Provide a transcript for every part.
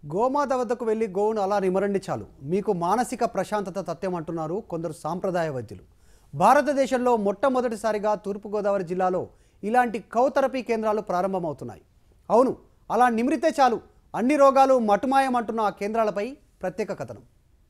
గోమాత వద్దకు వెళ్ళి గోవును అలా నిమరండి చాలు మీకు మానసిక ప్రశాంతత తథ్యం అంటున్నారు కొందరు సాంప్రదాయ వైద్యులు భారతదేశంలో మొట్టమొదటిసారిగా తూర్పుగోదావరి జిల్లాలో ఇలాంటి కౌథెరపీ కేంద్రాలు ప్రారంభమవుతున్నాయి అవును అలా నిమిరితే చాలు అన్ని రోగాలు మటుమాయమంటున్న ఆ కేంద్రాలపై ప్రత్యేక కథనం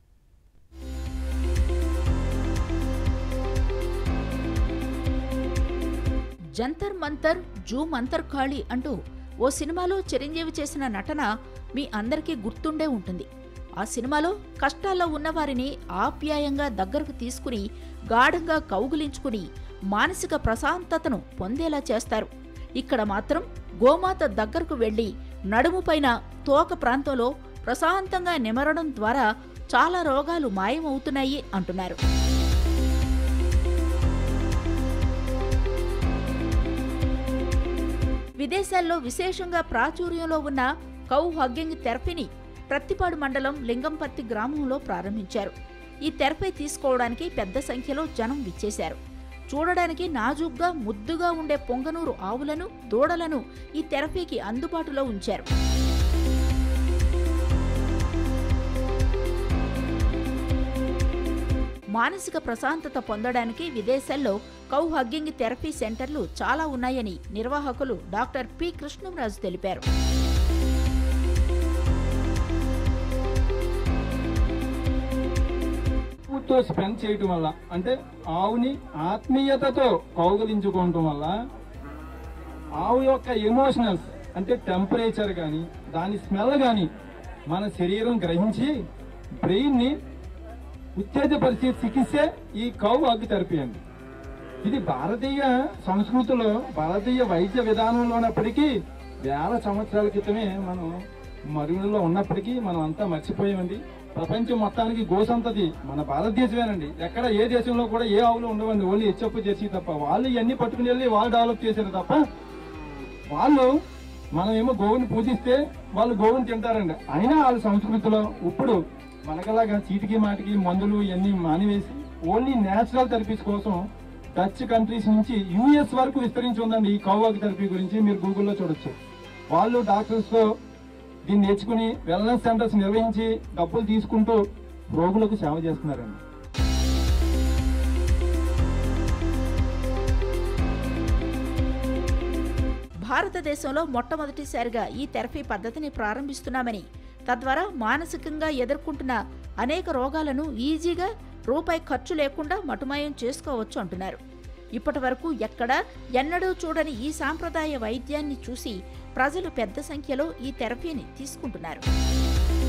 జంతర్ మంతర్ జూ మంతర్ ఖాళీ అంటూ ఓ సినిమాలో చిరంజీవి చేసిన నటన మీ అందరికీ గుర్తుండే ఉంటుంది ఆ సినిమాలో కష్టాల్లో ఉన్నవారిని ఆప్యాయంగా దగ్గరకు తీసుకుని గాఢంగా కౌగులించుకుని మానసిక ప్రశాంతతను పొందేలా చేస్తారు ఇక్కడ మాత్రం గోమాత దగ్గరకు వెళ్లి నడుముపైన తోక ప్రాంతంలో ప్రశాంతంగా నిమరడం ద్వారా చాలా రోగాలు మాయమవుతున్నాయి అంటున్నారు విదేశాల్లో విశేషంగా ప్రాచుర్యంలో ఉన్న కౌ హగ్గింగ్ థెరపీని ప్రత్తిపాడు మండలం లింగంపర్తి గ్రామంలో ప్రారంభించారు ఈ థెరపీ తీసుకోవడానికి పెద్ద సంఖ్యలో జనం విచ్చేశారు చూడడానికి నాజూగ్గా ముద్దుగా ఉండే పొంగనూరు ఆవులను దూడలను ఈ థెరపీకి అందుబాటులో ఉంచారు మానసిక ప్రశాంతత పొందడానికి విదేశాల్లో కౌ హగ్గింగ్ థెరపీ సెంటర్లు చాలా ఉన్నాయని నిర్వాహకులు డాక్టర్ పి కృష్ణంరాజు తెలిపారు తో స్పెండ్ చేయటం వల్ల అంటే ఆవుని ఆత్మీయతతో కౌగలించుకోవటం వల్ల ఆవు యొక్క ఎమోషనల్స్ అంటే టెంపరేచర్ కానీ దాని స్మెల్ కానీ మన శరీరం గ్రహించి బ్రెయిన్ ని ఉత్తేజపరిచే చికిత్సే ఈ కౌ అగ్గు థెరపీ అండి ఇది భారతీయ సంస్కృతిలో భారతీయ వైద్య విధానంలో ఉన్నప్పటికీ వేల సంవత్సరాల క్రితమే మనం మరుగులలో ఉన్నప్పటికీ మనం అంతా మర్చిపోయామండి ప్రపంచం మొత్తానికి గోసంతది మన భారతదేశమేనండి ఎక్కడ ఏ దేశంలో కూడా ఏ ఆవులు ఉండవండి ఓన్లీ హెచ్చప్పు చేసి తప్ప వాళ్ళు ఇవన్నీ పట్టుకుని వెళ్ళి వాళ్ళు డెవలప్ చేశారు తప్ప వాళ్ళు మనం ఏమో గోవుని పూజిస్తే వాళ్ళు గోవుని తింటారండి అయినా వాళ్ళ సంస్కృతిలో ఇప్పుడు మనకలాగా చీటికి మాటికి మందులు ఇవన్నీ మానివేసి ఓన్లీ నేచురల్ థెరపీస్ కోసం డచ్ కంట్రీస్ నుంచి యూఎస్ వరకు విస్తరించి ఉందండి ఈ కౌవాక్ థెరపీ గురించి మీరు గూగుల్లో చూడొచ్చు వాళ్ళు డాక్టర్స్ తో దీన్ని నేర్చుకుని వెల్నెస్ సెంటర్స్ నిర్వహించి డబ్బులు తీసుకుంటూ రోగులకు సేవ చేస్తున్నారండి భారతదేశంలో మొట్టమొదటిసారిగా ఈ థెరపీ పద్ధతిని ప్రారంభిస్తున్నామని తద్వారా మానసికంగా ఎదుర్కొంటున్న అనేక రోగాలను ఈజీగా రూపాయి ఖర్చు లేకుండా మటుమాయం చేసుకోవచ్చు అంటున్నారు ఇప్పటి వరకు ఎక్కడా ఎన్నడూ చూడని ఈ సాంప్రదాయ వైద్యాన్ని చూసి ప్రజలు పెద్ద సంఖ్యలో ఈ థెరపీని తీసుకుంటున్నారు